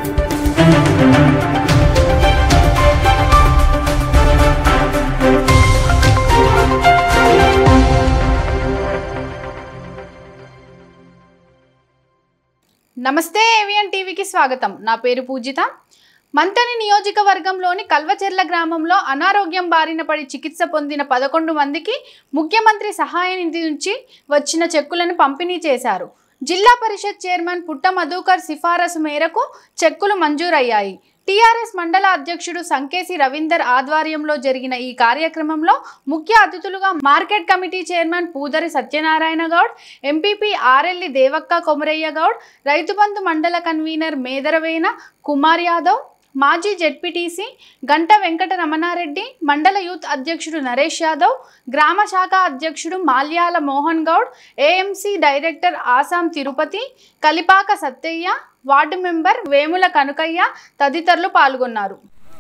నమస్తే ఏవిఎన్ టీవీకి స్వాగతం నా పేరు పూజిత మంతని నియోజకవర్గంలోని కల్వచెర్ల గ్రామంలో అనారోగ్యం బారిన పడి చికిత్స పొందిన పదకొండు మందికి ముఖ్యమంత్రి సహాయ నిధి నుంచి వచ్చిన చెక్కులను పంపిణీ చేశారు జిల్లా పరిషత్ చైర్మన్ పుట్ట మధుకర్ సిఫారసు మేరకు చెక్కులు మంజూరయ్యాయి టీఆర్ఎస్ మండల అధ్యక్షుడు సంకేసి రవీందర్ ఆధ్వర్యంలో జరిగిన ఈ కార్యక్రమంలో ముఖ్య అతిథులుగా market committee chairman Pudari Satyanarayana Goud MPP ఆర్ఎల్లి దేవక్క కొమరయ్య గౌడ్ రైతుబంధు మండల కన్వీనర్ మేదరవేన కుమార్ యాదవ్ మాజీ జెడ్పీటీసీ గంట వెంకట రమణారెడ్డి మండల యూత్ అధ్యక్షుడు నరేష్ యాదవ్ గ్రామ శాఖ అధ్యక్షుడు Malyala Mohan Goud AMC director Asam Tirupati Kalipaka Sattaiah ward member Vemula Kanukaiah తదితరులు పాల్గొన్నారు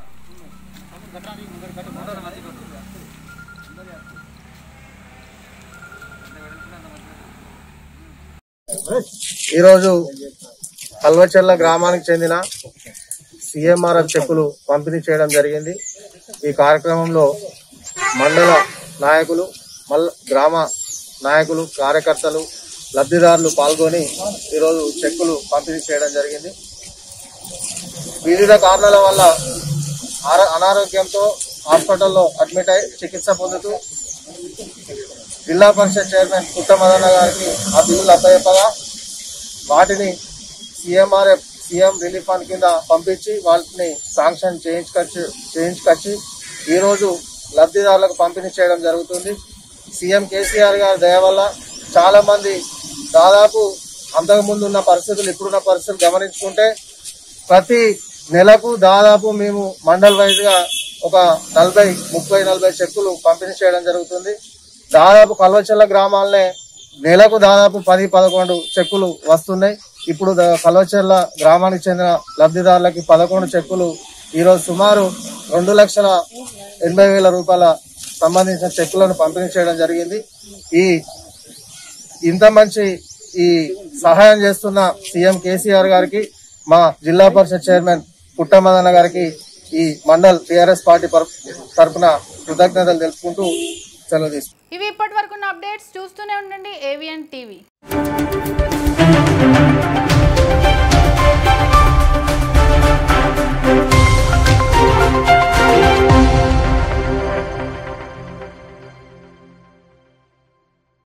ఈరోజు కల్వచెర్ల గ్రామానికి చెందిన సిఎంఆర్ఎఫ్ చెక్కులు పంపిణీ చేయడం జరిగింది ఈ కార్యక్రమంలో మండల నాయకులు మల్ గ్రామ నాయకులు కార్యకర్తలు లబ్ధిదారులు పాల్గొని ఈరోజు చెక్కులు పంపిణీ చేయడం జరిగింది వివిధ కారణాల వల్ల ఆర- అనారోగ్యంతో హాస్పిటల్లో అడ్మిట్ అయి చికిత్స పొందుతూ జిల్లా పరిషత్ చైర్మన్ పుట్ట మదన్న గారికి ఆ బిల్లులు అప్పచెప్పగా వాటిని సీఎంఆర్ఎఫ్ సీఎం రిలీఫ్ ఫండ్ కింద పంపించి వాటిని శాంక్షన్ చేయించుకొచ్చి చేయించుకొచ్చి ఈరోజు లబ్ధిదారులకు పంపిణీ చేయడం జరుగుతుంది సీఎం కేసీఆర్ గారి దయ వల్ల చాలా మంది దాదాపు అంతకుముందు ఉన్న పరిస్థితులు ఇప్పుడున్న పరిస్థితులు గమనించుకుంటే ప్రతి నెలకు దాదాపు మేము మండల్ వైజ్ గా ఒక నలభై ముప్పై నలభై చెక్కులు పంపిణీ చేయడం జరుగుతుంది దాదాపు కల్వచెల్ల గ్రామాలనే నెలకు దాదాపు పది పదకొండు చెక్కులు వస్తున్నాయి ఇప్పుడు ద- కల్వచెర్ల గ్రామానికి చెందిన లబ్ధిదారులకి పదకొండు చెక్కులు ఈరోజు సుమారు రెండు లక్షల ఎనభై వేల రూపాయల సంబంధించిన చెక్కులను పంపిణీ చేయడం జరిగింది ఈ ఇంత మంచి ఈ సహాయం చేస్తున్న సీఎం కేసీఆర్ గారికి మా జిల్లా పరిషత్ చైర్మన్ పుట్టమదన్న గారికి ఈ మండల్ టిఆర్ఎస్ పార్టీ పర- తరపున కృతజ్ఞతలు తెలుపుకుంటూ సెలవు తీసుకుంటాం ఇవి ఇప్పటి వరకు అప్డేట్స్ చూస్తూనే ఉండండి ఏవిఎన్ టీవీ